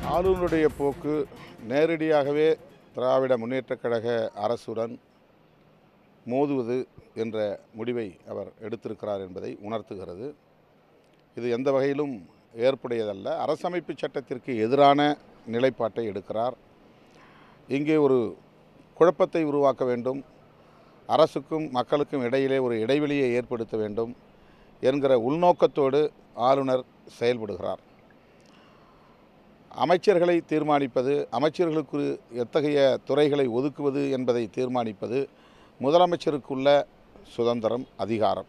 ஆளுநருடைய போக்கு நேரடியாகவே திராவிட முன்னேற்றக் கழக அரசுடன் மோதுவது என்ற முடிவை அவர் எடுத்திருக்கிறார் என்பதை உணர்த்துகிறது இது எந்த வகையிலும் ஏற்புடையதல்ல அரசமைப்பு சட்டத்திற்கு எதிரான நிலைப்பாட்டை எடுக்கிறார் இங்கே ஒரு குழப்பத்தை உருவாக்க வேண்டும் அரசுக்கும் மக்களுக்கும் இடையிலே ஒரு இடைவெளியை ஏற்படுத்த வேண்டும் என்கிற உள்நோக்கத்தோடு ஆளுநர் செயல்படுகிறார் அமைச்சர்களை தீர்மானிப்பது அமைச்சர்களுக்கு எத்தகைய துறைகளை ஒதுக்குவது என்பதை தீர்மானிப்பது முதலமைச்சருக்குள்ள சுதந்திரம் அதிகாரம்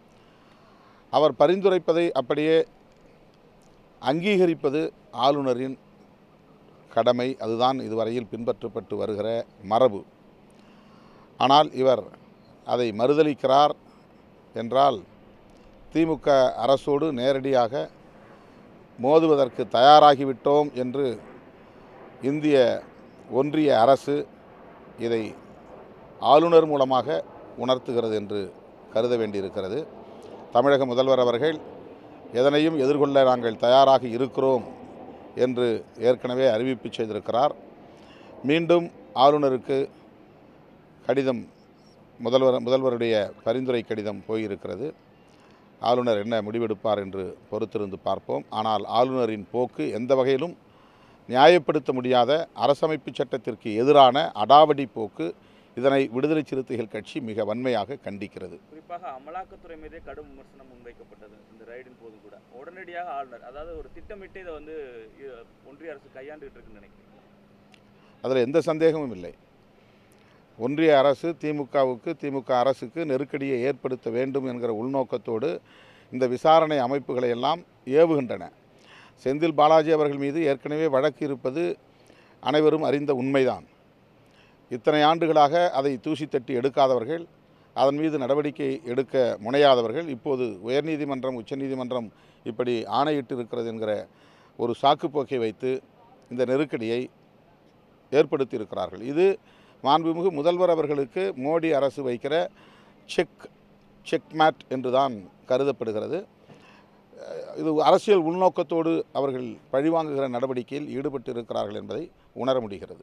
அவர் பரிந்துரைப்பதை அப்படியே அங்கீகரிப்பது ஆளுநரின் கடமை அதுதான் இதுவரையில் பின்பற்றப்பட்டு வருகிற மரபு ஆனால் இவர் அதை மறுதளிக்கிறார் என்றால் திமுக அரசோடு நேரடியாக மோதுவதற்கு தயாராகிவிட்டோம் என்று இந்திய ஒன்றிய அரசு இதை ஆளுநர் மூலமாக உணர்த்துகிறது என்று கருத வேண்டியிருக்கிறது தமிழக முதல்வர் அவர்கள் எதனையும் எதிர்கொள்ள நாங்கள் தயாராக இருக்கிறோம் என்று ஏற்கனவே அறிவிப்பு செய்திருக்கிறார் மீண்டும் ஆளுநருக்கு கடிதம் முதல்வர் முதல்வருடைய பரிந்துரை கடிதம் போயிருக்கிறது ஆளுநர் என்ன முடிவெடுப்பார் என்று பொறுத்திருந்து பார்ப்போம் ஆனால் ஆளுநரின் போக்கு எந்த வகையிலும் நியாயப்படுத்த முடியாத அரசமைப்பு சட்டத்திற்கு எதிரான அடாவடி போக்கு இதனை விடுதலை சிறுத்தைகள் கட்சி மிக வன்மையாக கண்டிக்கிறது குறிப்பாக அமலாக்கத்துறை மீதே கடும் விமர்சனம் முன்வைக்கப்பட்டது இந்த ரைடின் போது கூட உடனடியாக ஆளுநர் அதாவது ஒரு திட்டமிட்டு இதை வந்து இ- ஒன்றிய அரசு கையாண்டுகிட்டு இருக்குன்னு நினைக்கிறேன் அதில் எந்த சந்தேகமும் இல்லை ஒன்றிய அரசு திமுகவுக்கு திமுக அரசுக்கு நெருக்கடியை ஏற்படுத்த வேண்டும் என்கிற உள்நோக்கத்தோடு இந்த விசாரணை அமைப்புகளை எல்லாம் ஏவுகின்றன செந்தில் பாலாஜி அவர்கள் மீது ஏற்கனவே வழக்கு இருப்பது அனைவரும் அறிந்த உண்மைதான் இத்தனை ஆண்டுகளாக அதை தூசி தட்டி எடுக்காதவர்கள் அதன் மீது நடவடிக்கை எடுக்க முனையாதவர்கள் இப்போது உயர்நீதிமன்றம் உச்சநீதிமன்றம் இப்படி ஆணையிட்டு இருக்கிறது என்கிற ஒரு சாக்குப்போக்கை வைத்து இந்த நெருக்கடியை ஏற்படுத்தி இருக்கிறார்கள் இது மாண்புமிகு முதல்வர் அவர்களுக்கு மோடி அரசு வைக்கிற செக் செக் மேட் என்று தான் கருதப்படுகிறது அஹ் இது அரசியல் உள்நோக்கத்தோடு அவர்கள் பழிவாங்குகிற நடவடிக்கையில் ஈடுபட்டு இருக்கிறார்கள் என்பதை உணர முடிகிறது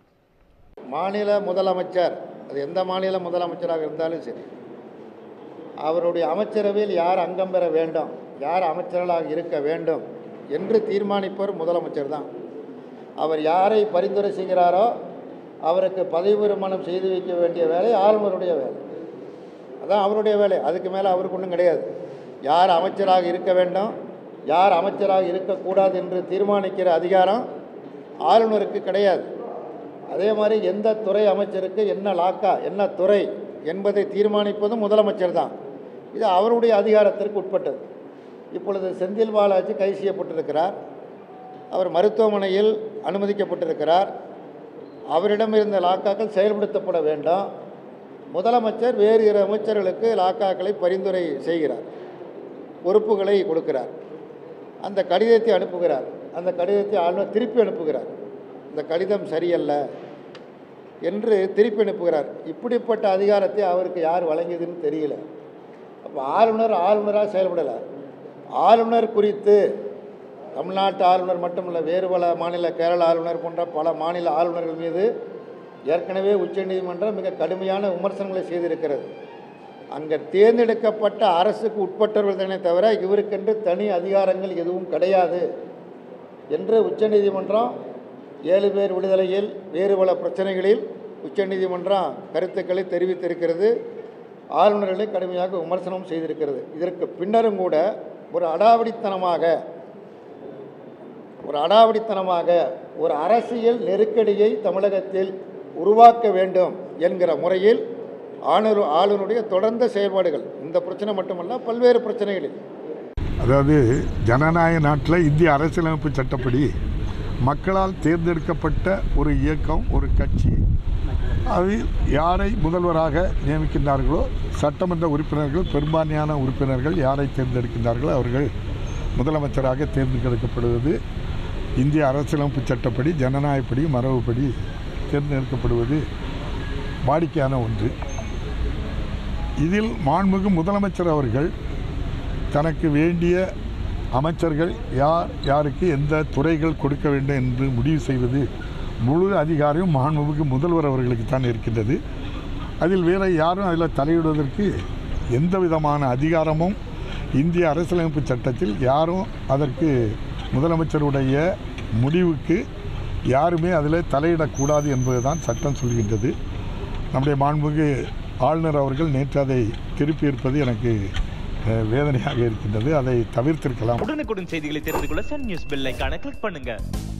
மாநில முதலமைச்சர் அது எந்த மாநில முதலமைச்சராக இருந்தாலும் சரி அவருடைய அமைச்சரவையில் யார் அங்கம் பெற வேண்டும் யார் அமைச்சர்களாக இருக்க வேண்டும் என்று தீர்மானிப்பவர் முதலமைச்சர் தான் அவர் யாரை பரிந்துரை செய்கிறாரோ அவருக்கு பதவி விரமணம் செய்து வைக்க வேண்டிய வேலை ஆளுநருடைய வேலை அதான் அவருடைய வேலை அதுக்கு மேலே அவருக்கு ஒன்றும் கிடையாது யார் அமைச்சராக இருக்க வேண்டும் யார் அமைச்சராக இருக்கக்கூடாது என்று தீர்மானிக்கிற அதிகாரம் ஆளுநருக்கு கிடையாது அதே மாதிரி எந்த துறை அமைச்சருக்கு என்ன லாக்கா என்ன துறை என்பதை தீர்மானிப்பதும் முதலமைச்சர் தான் இது அவருடைய அதிகாரத்திற்கு உட்பட்டது இப்பொழுது செந்தில் பாலாஜி கைது செய்யப்பட்டிருக்கிறார் அவர் மருத்துவமனையில் அனுமதிக்கப்பட்டிருக்கிறார் அவரிடம் இருந்த லாக்காக்கள் செயல்படுத்தப்பட வேண்டும் முதலமைச்சர் வேறு இரு அமைச்சர்களுக்கு லாக்காக்களை பரிந்துரை செய்கிறார் பொறுப்புகளை கொடுக்கிறார் அந்த கடிதத்தை அனுப்புகிறார் அந்த கடிதத்தை ஆளுநர் திருப்பி அனுப்புகிறார் இந்த கடிதம் சரியல்ல என்று திருப்பி அனுப்புகிறார் இப்படிப்பட்ட அதிகாரத்தை அவருக்கு யார் வழங்கியதுன்னு தெரியல அப்போ ஆளுநர் ஆளுநராக செயல்படலை ஆளுநர் குறித்து தமிழ்நாட்டு ஆளுநர் மட்டுமல்ல வேறு பல மாநில கேரள ஆளுநர் போன்ற பல மாநில ஆளுநர்கள் மீது ஏற்கனவே உச்சநீதிமன்றம் மிக கடுமையான விமர்சனங்களை செய்திருக்கிறது அங்கே தேர்ந்தெடுக்கப்பட்ட அரசுக்கு உட்பட்டவர்கள் தானே தவிர இவருக்கென்று தனி அதிகாரங்கள் எதுவும் கிடையாது என்று உச்சநீதிமன்றம் ஏழு பேர் விடுதலையில் வேறு பல பிரச்சனைகளில் உச்சநீதிமன்றம் கருத்துக்களை தெரிவித்திருக்கிறது ஆளுநர்களை கடுமையாக விமர்சனம் செய்திருக்கிறது இதற்கு பின்னரும் கூட ஒரு அடாவடித்தனமாக ஒரு அடாவடித்தனமாக ஒரு அரசியல் நெருக்கடியை தமிழகத்தில் உருவாக்க வேண்டும் என்கிற முறையில் ஆளுநர் ஆளுநருடைய தொடர்ந்த செயல்பாடுகள் இந்த பிரச்சனை மட்டுமல்ல பல்வேறு பிரச்சனைகளில் அதாவது ஜனநாயக நாட்டில் இந்திய அரசியலமைப்பு சட்டப்படி மக்களால் தேர்ந்தெடுக்கப்பட்ட ஒரு இயக்கம் ஒரு கட்சி அது யாரை முதல்வராக நியமிக்கின்றார்களோ சட்டமன்ற உறுப்பினர்கள் பெரும்பான்மையான உறுப்பினர்கள் யாரை தேர்ந்தெடுக்கின்றார்களோ அவர்கள் முதலமைச்சராக தேர்ந்தெடுக்கப்படுவது இந்திய அரசியலமைப்பு சட்டப்படி ஜனநாயகப்படி மரபுப்படி தேர்ந்தெடுக்கப்படுவது வாடிக்கையான ஒன்று இதில் மாண்புமிகு முதலமைச்சர் அவர்கள் தனக்கு வேண்டிய அமைச்சர்கள் யார் யாருக்கு எந்த துறைகள் கொடுக்க வேண்டும் என்று முடிவு செய்வது முழு அதிகாரம் மாண்புமிகு முதல்வர் அவர்களுக்கு தான் இருக்கின்றது அதில் வேற யாரும் அதில் தலையிடுவதற்கு எந்த விதமான அதிகாரமும் இந்திய அரசியலமைப்பு சட்டத்தில் யாரும் அதற்கு முதலமைச்சருடைய முடிவுக்கு யாருமே அதில் தலையிடக்கூடாது என்பதுதான் சட்டம் சொல்கின்றது நம்முடைய மாண்புமிகு ஆளுநர் அவர்கள் நேற்று அதை திருப்பியிருப்பது எனக்கு அஹ், வேதனையாக இருக்கின்றது அதை தவிர்த்திருக்கலாம் உடனுக்குடன் செய்திகளை தெரிந்து கொள்ள சன் நியூஸ் பெல் ஐகானை கிளிக் பண்ணுங்க